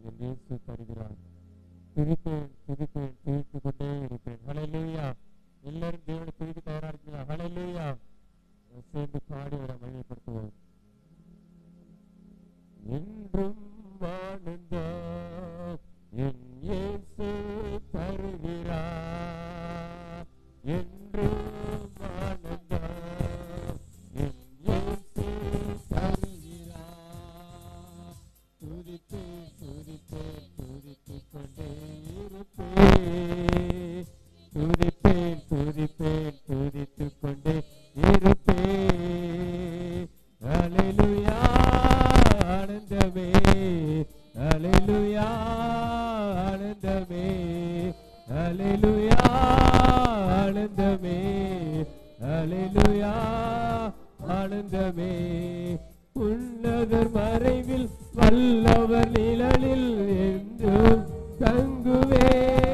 என் இயேசு தருகிறார் துதிப்பேன் துதிப்பேன் துதித்து கொண்டே இருப்பேன் ஹalleluya எல்லாரும் தேவனை துதிக்க தயாரா இருக்கீங்களா ஹalleluya சேர்ந்து பாடி வர மையப்படுத்துவோம் என்றும் வாழ்ந்த என் இயேசு தருகிறார் என்றும் வாழ்ந்த என் இயேசு தருகிறார் துதிப்பேன் துதிப்பேன் துதித்துக் கொண்டே இருப்பேன் துதிப்பேன் துதிப்பேன் துதித்துக் கொண்டே இருப்பேன் அலைலுயா ஆனந்தமே அலைலுயா ஆனந்தமே அலைலுயா ஆனந்தமே அலைலுயா ஆனந்தமே உன்னதர் மறைவில் வல்லவர் நிழலில் என்றும் தங்குவே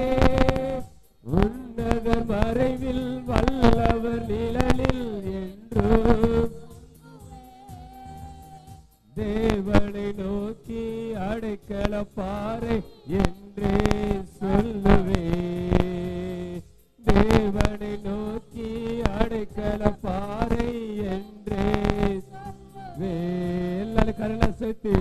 உன்னதர் மறைவில் வல்லவர் நிழலில் என்றும் தேவனை நோக்கி அடைக்கல பாறை என்றே சொல்லுவே தேவனை நோக்கி அடைக்கல பாறை என்றே சொல்லுவே. எல்லாரும் கரல சேர்த்து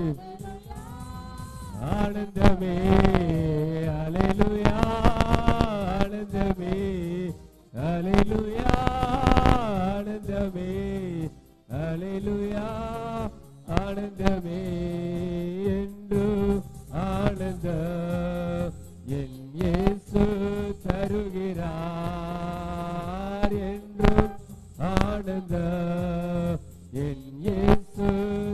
ஆனந்தமே அலைலுயா ஆனந்தமே அலைலுயா ஆனந்தமே அலைலுயா ஆனந்தமே என்று ஆனந்த என் இயேசு தருகிறார் என்றும் ஆனந்த என் இயேசு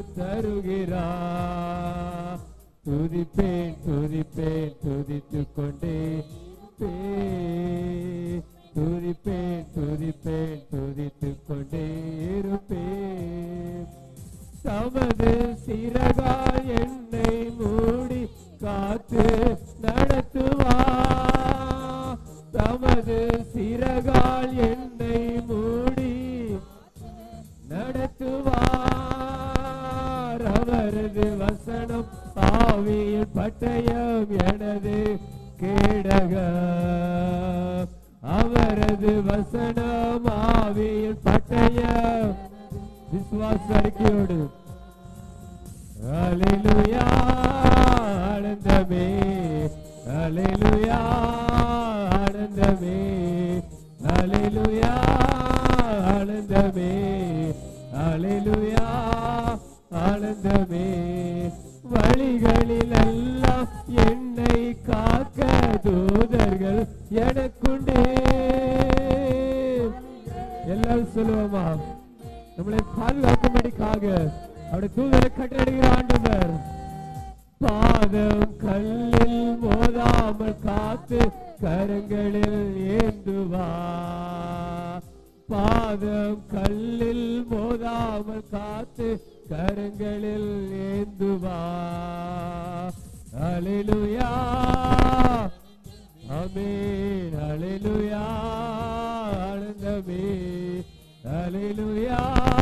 தருகிறார் துதிப்பேன் துதிப்பேன் துதித்துக் கொண்டே இருப்பேன். துதிப்பேன் துதிப்பேன் துதித்துக் கொண்டே இருப்பேன் தமது சிறகால் என்னை மூடி காத்து நடத்துவா தமது சிறகால் என்னை மூடி நடத்துவார் அவரது வசனம் ஆவியின் பட்டயம் எனது கேடக அவரது வசனம் ஆவியின் பட்டயம் விசுவாச அறிக்கையோடு அலைலுயா ஆனந்தமே அலைலுயா ஆனந்தமே அலைலுயா ஆனந்தமே அலைலுயா ஆனந்தமே வழிகளில் எல்லாம் என்னை காக்க தூதர்கள் எனக்குண்டு எல்லாரும் சொல்லுவோமா நம்மளை பாதுகாக்கும்படிக்காக அவருடைய தூதரை கட்டளையிடுகிற ஆண்டவர் பாதம் கல்லில் மோதாமல் காத்து கரங்களில் ஏந்துவா பாதம் கல்லில் மோதாமல் காத்து கரங்களில் ஏந்துவா அலிலுயா அமீன் அலிலுயா ஆனந்தமே அலிலுயா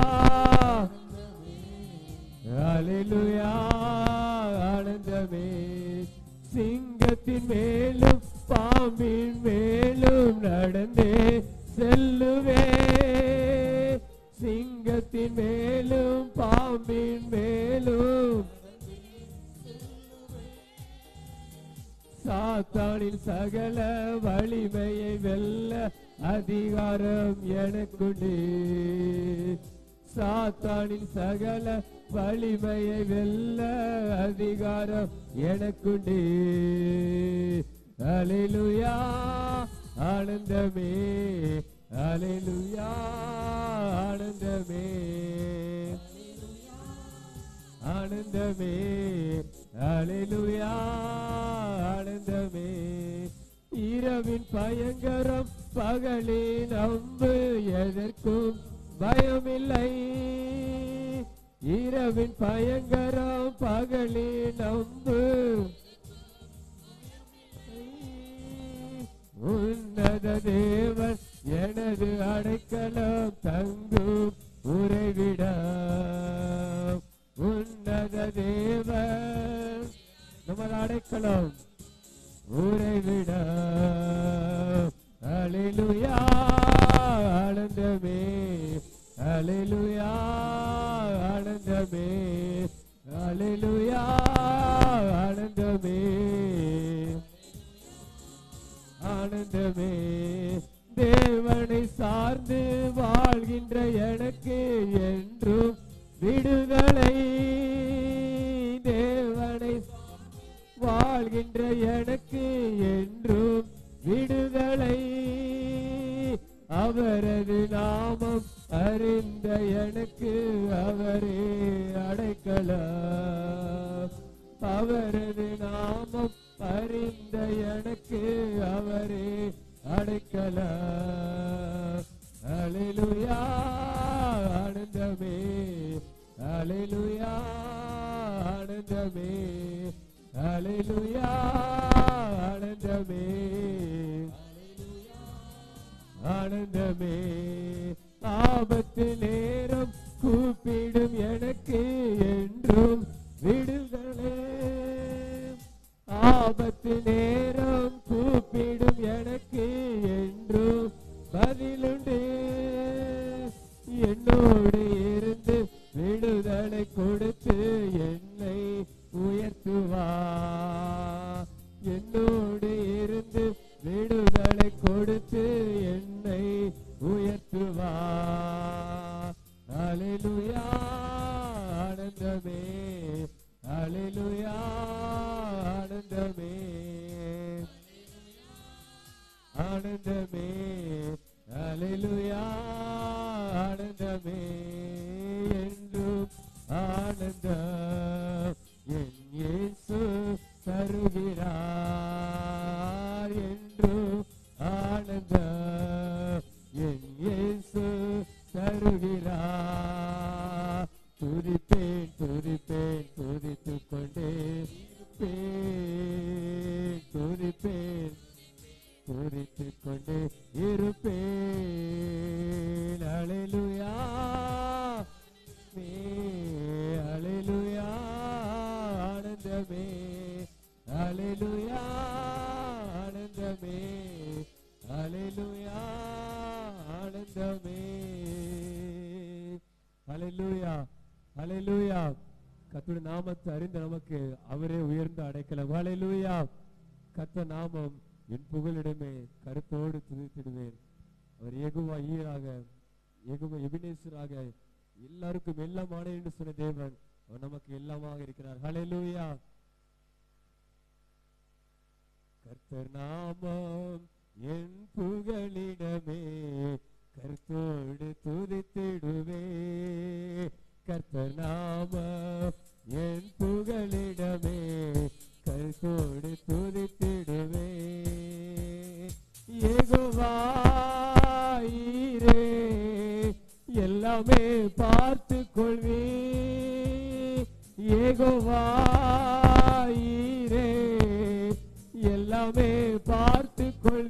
அலிலுயா ஆனந்தமே சிங்கத்தின் மேலும் பாம்பின் மேலும் நடந்தே செல்லுவே சிங்கத்தின் மேலும் பாம்பின் மேலும் சாத்தானின் சகல வலிமையை வெல்ல அதிகாரம் எனக்குண்டு சாத்தானின் சகல வலிமையை வெல்ல அதிகாரம் எனக்குண்டு அலிலுயா ஆனந்தமே அலிலுயா ஆனந்தமே ஆனந்தமே அலிலுயா ஆனந்தமே இரவின் பயங்கரம் பகலின் அம்பு எதற்கும் பயமில்லை இரவின் பயங்கரம் பகலின் அம்பு உன்னத தேவன் எனது அடைக்கலம் தங்கும் உறைவிடம் உன்னத தேவன் நமது அடைக்கலம் அலையிலுயா ஆனந்தமே அலையிலுயா ஆனந்தமே அலையிலுயா ஆனந்தமே ஆனந்தமே தேவனை சார்ந்து வாழ்கின்ற எனக்கு என்றும் விடுதலை தேவனை வாழ்கின்ற எனக்கு என்றும் விடுதலை அவரது நாமம் அறிந்த எனக்கு அவரே அடைக்கலம் அவரது நாமம் அறிந்த எனக்கு அவரே அடைக்கலம் அலையிலுயா ஆனந்தமே அலையிலுயா ஆனந்தமே அலையிலுயா ஆனந்தமே ஆனந்தமே ஆபத்து நேரம் கூப்பிடும் எனக்கு என்றும் விடுதலை ஆபத்து நேரம் கூப்பிடும் எனக்கு என்றும் பதிலுண்டு என்னோடு இருந்து விடுதலை கொடுத்து என்னை உயர்த்துவா என்னோடு இருந்து விடுதலை கொடுத்து என்னை உயர்த்துவா அலையிலுயா ஆனந்தமே அலையிலுயா ஆனந்தமே ஆனந்தமே அலையிலுயா ஆனந்தமே என்றும் ஆனந்தம் என் இயேசு தருகிறார் என்றும் ஆனந்தம் என் இயேசு தருகிறார் துதிப்பேன் துதிப்பேன் துதித்துக் கொண்டே இருப்பேன் துதிப்பேன் துதித்துக் கொண்டே இருப்பேன் அலையிலுயா மே அலையிலுயா ஆனந்தமே அலையிலுயா ஆனந்தமே அலையிலுயா ஆனந்தமே அலையிலுயா அலையிலுயா கர்த்தருடைய நாமத்தை அறிந்த நமக்கு அவரே உயர்ந்த அடைக்கலம் அலையிலுயா கத்த நாமம் என் புகழிடமே கருத்தோடு துதித்திடுவேன் அவர் ஏகுவா ஈராக ஏகுவா எபினேசராக எல்லாருக்கும் எல்லாமான என்று சொன்ன தேவன் அவர் நமக்கு எல்லாமாக இருக்கிறார் ஹalleluya கர்த்தர் நாமம் என் புகழிடமே கர்த்தோடு துதித்திடுவே கர்த்தர் நாமம் என் புகழிடமே கர்த்தோடு துதித்திடுவே ஏகுவாயிரே எல்லாமே பார்த்து கொள்வே ஏகுவாயிரே எல்லாமே பார்த்து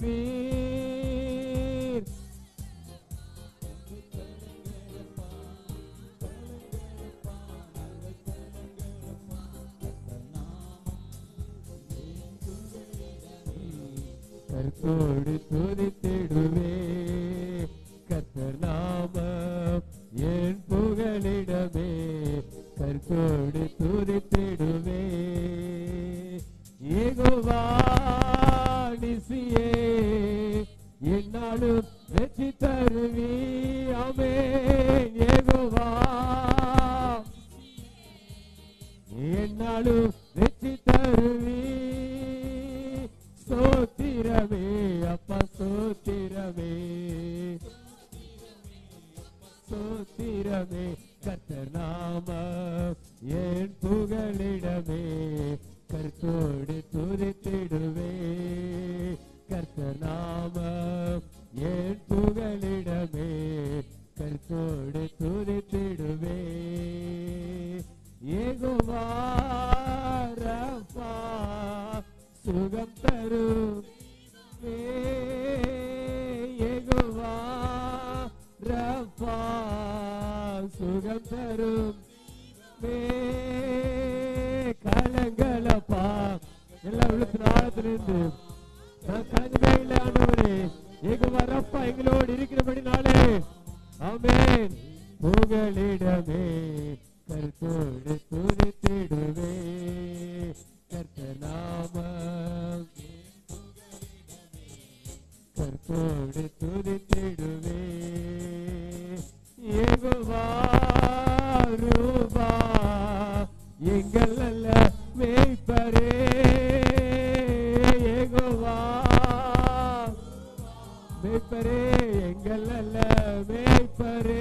கொள்வீர் கர்த்தோடு துதித்திடுவே கர்த்தர் நாமம் என் புகழிடமே கர்த்தோடு துதித்திடுவே ஏகோவா நிசியே என்னாலும் வெற்றி தருவி அமே ஏகோவா என்னாலும் வெற்றி தருவி சோத்திரமே அப்பா சோத்திரமே சோத்திரமே கர்த்தர் நாம என் புகழிடமே கர்த்தோடு துதித்திடுவே கர்த்தர் நாம என் புகழிடமே கர்த்தோடு துதித்திடுவே ஏகுவா ரஃபா சுகம் தரும் ஏகுவா ரஃபா சுகம் தரும் மே கலங்களப்பா எல்லாம் விழுத்து ஆழத்திலிருந்து நான் கலங்கவே இல்லை ஆண்டவரே ஏகோவா ரப்பா எங்களோடு இருக்கிறபடினாலே ஆமென் புகலிடமே கருத்தோடு துதித்திடுவே கர்த்தர் நாமம் கர்த்தோடு துதித்திடுவே ஏகோவா ரூபா எங்கள் அல்ல மேய்ப்பரே ஏகோவா மேய்ப்பரே எங்கள் அல்ல மேய்ப்பரே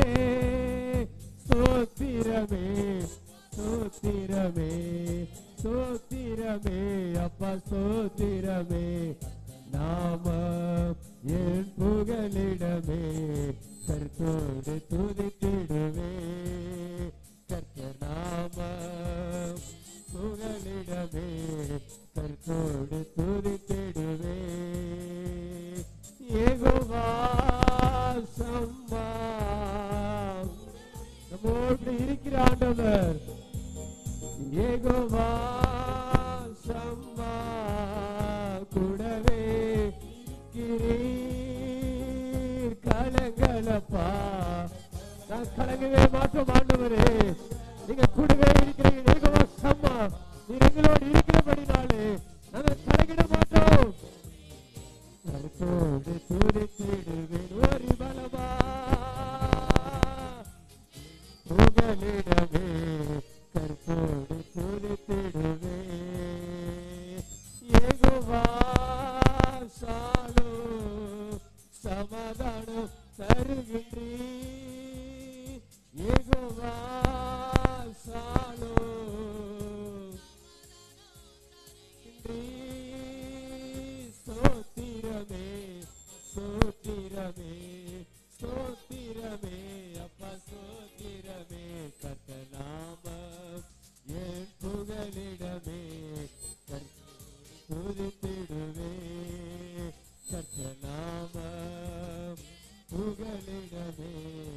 சோத்திரமே சோத்திரமே சோத்திரமே அப்பா சோத்திரமே நாம என் புகலிடமே கர்த்தோடு துதித்திடுவே கர்த்தர் நாம புகலிடமே கர்த்தோடு துதித்திடுவே ஏகோவா சம்மா நம்மோடு இருக்கிற ஆண்டவர் ஏகோவா சம்மா கூடவே கிரீர் கலங்களப்பா நான் கலங்கவே மாட்டோம் ஆண்டவரே நீங்க கூடவே இருக்கிறீங்க ஏகோவா சம்மா நீர் எங்களோடு இருக்கிறபடினாலே நாங்கள் கலங்கிட மாட்டோம் கருத்தோடு துதித்திடுவேன் ஒரு பலமா புகலிடமே கருத்தோடு துதித்திடுவே ஏகுவா சாலோ சமாதானம் தருகின்றீ ஏகுவா சாலோ இன்றி சோத்திரமே சோத்திரமே சோத்திரமே அப்பா சோத்திரமே கத்த நாம என் புகலிடமே துதித்திடுவே கத்த நாம புகலிடமே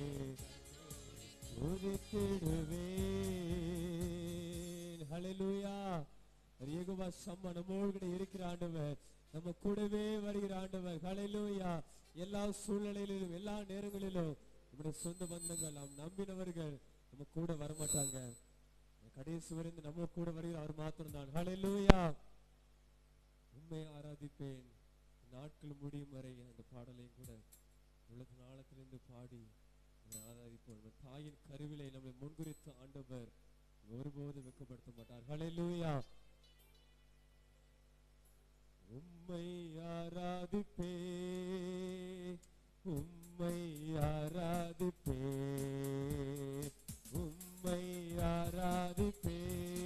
துதித்திடுவே ஹalleluya ஏகோவா சம்ம நம்மோடு கூட இருக்கிற ஆண்டவர் நம்ம கூடவே வருகிற ஆண்டவர் ஹalleluya எல்லா சூழ்நிலையிலும் எல்லா நேரங்களிலும் நம்முடைய சொந்த பந்தங்கள் நாம் நம்பினவர்கள் நம்ம கூட வரமாட்டாங்க கடைசி வரைந்து நம்ம கூட வருகிற அவர் மாத்திரம் தான் ஹalleluya உண்மை ஆராதிப்பேன் நாட்கள் முடியும் வரை அந்த பாடலையும் கூட உள்ளத்து நாளத்திலிருந்து பாடி அவரை ஆராதிப்போம் நம்ம தாயின் கருவிலை நம்மை முன்குறித்து ஆண்டவர் ஒருபோதும் வெட்கப்படுத்த மாட்டார் ஹalleluya உம்மை ஆராதிப்பே உம்மை ஆராதிப்பே உம்மை ஆராதிப்பே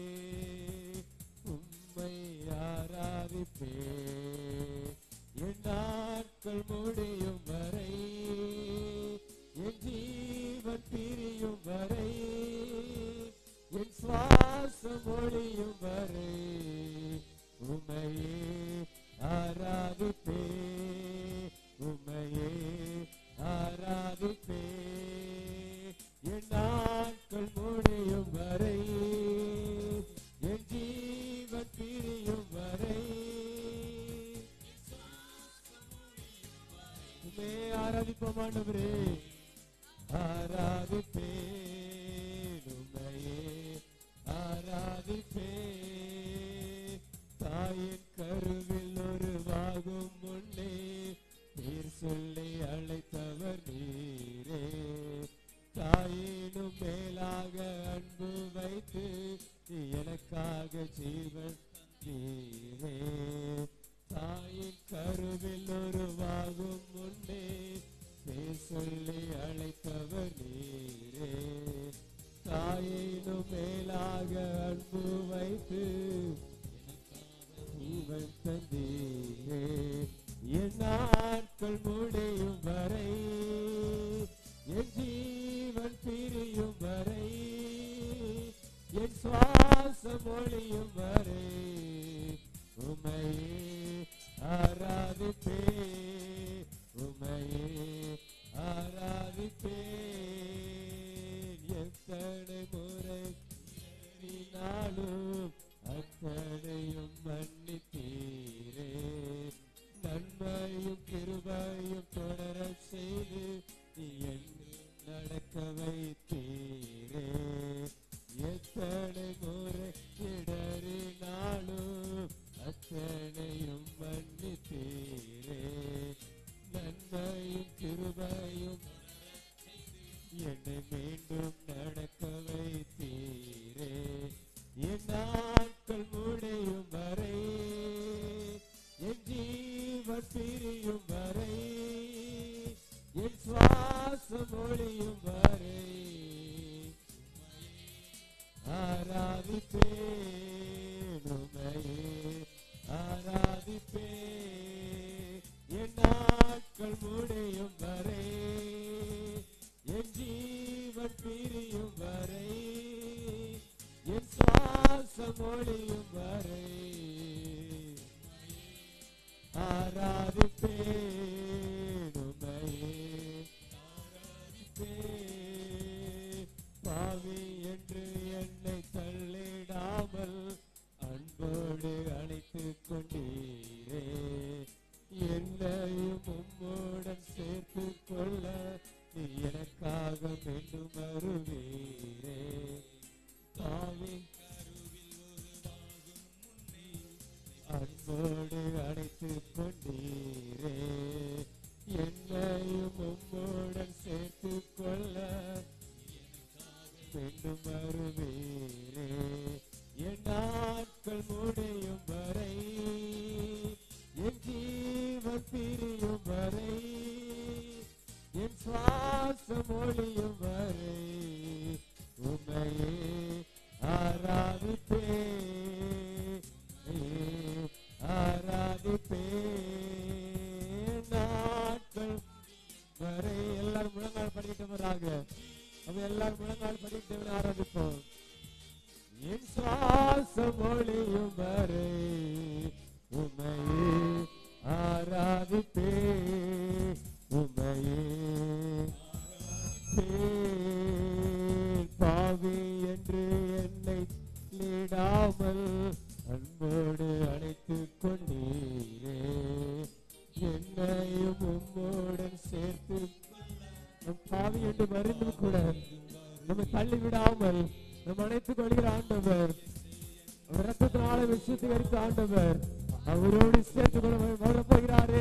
உம்மை ஆராதிப்பே என் நாட்கள் முடியும் வரை என் ஜீவன் பிரியும் வரை என் சுவாசம் ஒழியும் வரை உமையே ஆராதிப்பே உமையே ஆராதிப்பே என் நாட்கள் முடியும் வரை என் ஜீவன் பிரியும் வரை உமே ஆராதிப்போம் ஆண்டவரே ஆராதிப்பே உமையே ஆராதிப்பே தாயின் கருவில் உருவாகும் முன்னே நீர் சொல்லி அழைத்தவர் நீரே தாயினும் மேலாக அன்பு வைத்து நீ எனக்காக ஜீவன் நீரே தாயின் கருவில் உருவாகும் முன்னே பேர் சொல்லி அழைத்தவர் நீரே தாயினும் மேலாக அன்பு வைத்து ஜீவன் தந்தீரே என் நாட்கள் முடியும் வரை என் ஜீவன் பிரியும் வரை என் சுவாசம் ஒளியும் வரை உமையே ஆராதிப்பே உமையே ஆராதிப்பே எத்தனை முறை நாளும் அத்தனையும் மன்னித்தீரே நன்மை நன்மையும் கிருபையும் தொடர செய்து நீ என்னை நடக்க வைத்தீரே எத்தனை முறை இடறினாலும் அத்தனையும் மன்னித்தீரே நன்மையும் கிருபையும் என்னை மீண்டும் நடக்க வைத்தீரே என் நாட்கள் முடியும் வரை என் ஜீவன் பிரியும் வரை என் சுவாசம் ஒளியும் வரை ஆராதிப்பேன் உம்மையே ஆராதிப்பேன் என் நாட்கள் முடியும் வரை என் ஜீவன் பிரியும் வரை என் சுவாசம் ஒளியும் வரை ஆராதிப்பேன் உம்மையே ஆராதிப்பேன் பாவி என்று என்னை தள்ளிடாமல் அன்போடு அழைத்துக் கொண்டீரே என்னையும் உம்மோடன் சேர்த்துக் கொள்ள நீ எனக்காக மீண்டும் வருவீரே பாவி அன்போடு அழைத்துக் கொண்டீரே என்னையும் உம்மோடன் சேர்த்துக் கொள்ள மீண்டும் வருவீரே என் நாட்கள் முடியும் வரை என் ஜீவன் பிரியும் வரை என் சுவாசம் ஒளியும் வரை உண்மையே ஆராதிப்பே ஆராதிப்பே நாட்கள் வரை எல்லாரும் முழங்கால் படிக்கிட்டவராக நம்ம எல்லாரும் முழங்கால் படிக்கிட்டவரை ஆராதிப்போம் என் சுவாசம் ஒளியும் வரை உமையே ஆராதிப்பே உமையே பாவி என்று என்னை லீடாமல் அன்போடு அழைத்துக் கொண்டீரே என்னையும் உம்மோடன் சேர்த்து நம் பாவி என்று மறைந்தும் கூட நம்மை தள்ளி விடாமல் நம் அணைத்துக் கொள்கிற ஆண்டவர் அவர் ரத்தத்தினால விசுத்தீகரித்த ஆண்டவர் அவரோடு சேர்த்து கொள்ள வரப்போகிறாரே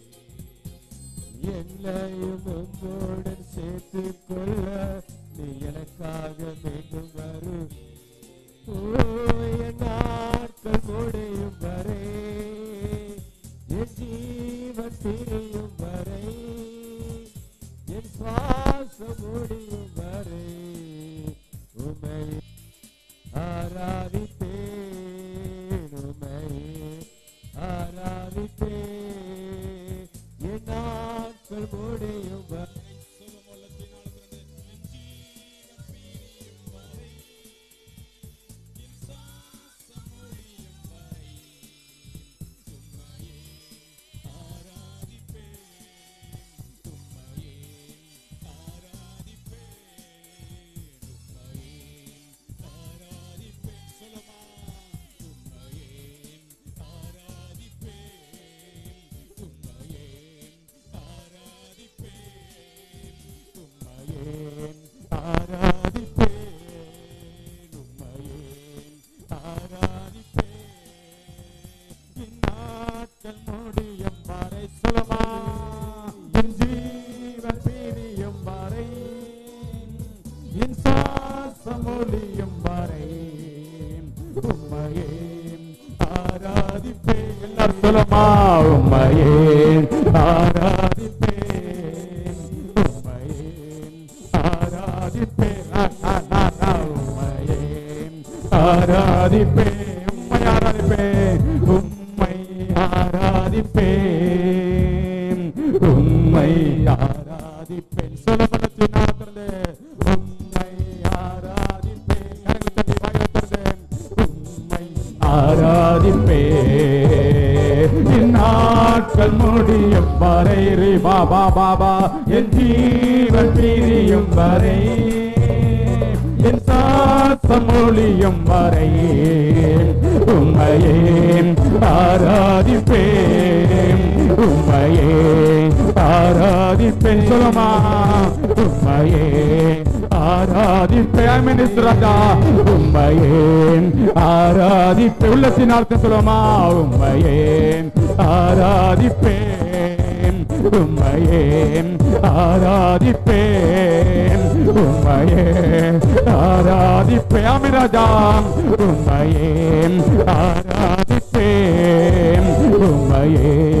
என்னையும் உம்மோடன் சேர்த்துக் கொள்ள நீ எனக்காக மீண்டும் வரு என் நாட்கள் முடியும் வரை என் ஜீவன் பிரியும் வரை என் சுவாசம் முடியும் வரை உமை ஆராதிப்பேன் உமை ஆராதிப்பேன் என் நாட்கள் முடியும் வரை உம்மையேன் ஆராதிப்பேன் உம்மையேன் ஆராதிப்பேன் இந்நாட்கள் முடியும் வரை சொல்லமா என் ஜீவன் பிரியும் வரை என் சுவாசம் ஒளியும் வரை உம்மையேன் ஆராதிப்பேன் எல்லாரும் சொல்லமா உம்மையேன் ஆராதிப்பேன் உம்மையேன் ஆராதிப்பேன் நான், நான், நான், நான் உம்மையேன் ஆராதிப்பேன் உம்மை ஆராதிப்பேன் உம்மை ஆராதிப்பேன் உம்மை ஆராதிப்பேன் சொல்லப்படத்தின் திறந்து உம்மை ஆராதிப்பேன் கரங்களை தட்டி வாயை திறந்து உம்மை ஆராதிப்பேன் இந்நாட்கள் முடியும் வரை ரே பாபா பாபா என் ஜீவன் பிரியும் வரை என் சாசம் ஒளியும் வரை உம்மையே ஆராதிப்பேன் உம்மையே ஆராதிப்பேன் சொல்லுமா உம்மையே ஆராதிப்பேன் மினிஸ்டர் ராஜா உம்மையே ஆராதிப்பேன் உள்ளத்தின் அர்த்தம் சொல்லுமா உம்மையே ஆராதிப்பேன் உம்மையே ஆராதிப்பேன் உம்மையே ஆராதிப்பேன் ஆமி ராஜா உம்மையே ஆராதிப்பேன் உம்மையே